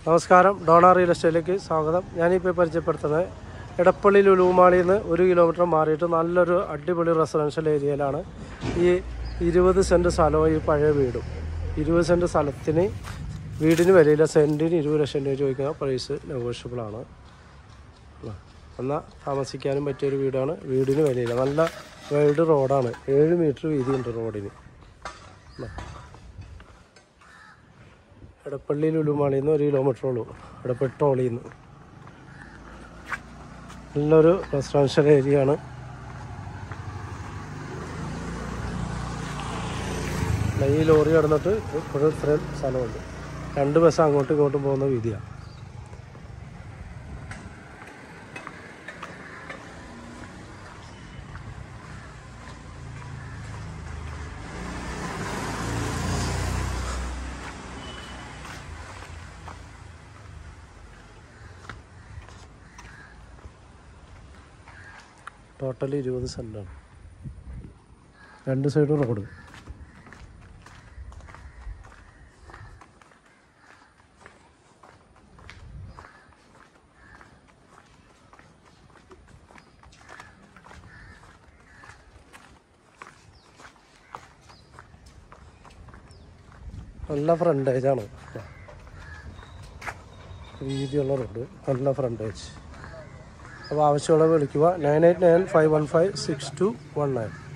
നമസ്കാരം Donna real എസ്റ്റേറ്റിലേക്ക് സ്വാഗതം ഞാനിപ്പോൾ പരിചയപ്പെടുത്തുന്നത് എടപ്പള്ളി ലുലുമാളിയിൽ നിന്ന് ഒരു കിലോമീറ്റർ മാറിയിട്ട് നല്ലൊരു അടിപൊളി റെസിഡൻഷ്യൽ ഏരിയയിലാണ് ഈ ഇരുപത് സെൻറ്റ് സ്ഥലവും ഈ പഴയ വീടും ഇരുപത് സെൻറ്റ് സ്ഥലത്തിന് വീടിന് വിലയില്ല സെൻറ്റിന് ഇരുപത് ലക്ഷം രൂപ ചോദിക്കുന്ന പ്രൈസ് നെഗോഷ്യബിൾ ആണ് എന്നാൽ താമസിക്കാനും പറ്റിയൊരു വീടാണ് വീടിന് വിലയില്ല നല്ല വൈഡ് റോഡാണ് ഏഴ് മീറ്റർ വീതിയുണ്ട് റോഡിന് എടപ്പള്ളി ലുലുമാളിയിൽ നിന്ന് ഒരു കിലോമീറ്റർ ഉള്ളൂ എടപ്പള്ളി ടോളിയിൽ നിന്ന് നല്ലൊരു റെസിഡൻഷ്യൽ ഏരിയ ആണ് ദാ ഈ ലോറി കടന്നിട്ട് ഇപ്പോഴും ഇത്രയും സ്ഥലമുണ്ട് രണ്ട് ബസ് അങ്ങോട്ടും ഇങ്ങോട്ടും പോകുന്ന വീതിയാണ് ടോട്ടൽ ഇരുപത് സെൻറ്റാണ് രണ്ട് സൈഡും റോഡ് നല്ല ഫ്രണ്ടേജാണ് വീതിയുള്ള റോഡ് നല്ല ഫ്രണ്ടേജ് അപ്പോൾ ആവശ്യമുള്ള വിളിക്കുക nine eight nine five one five six two one nine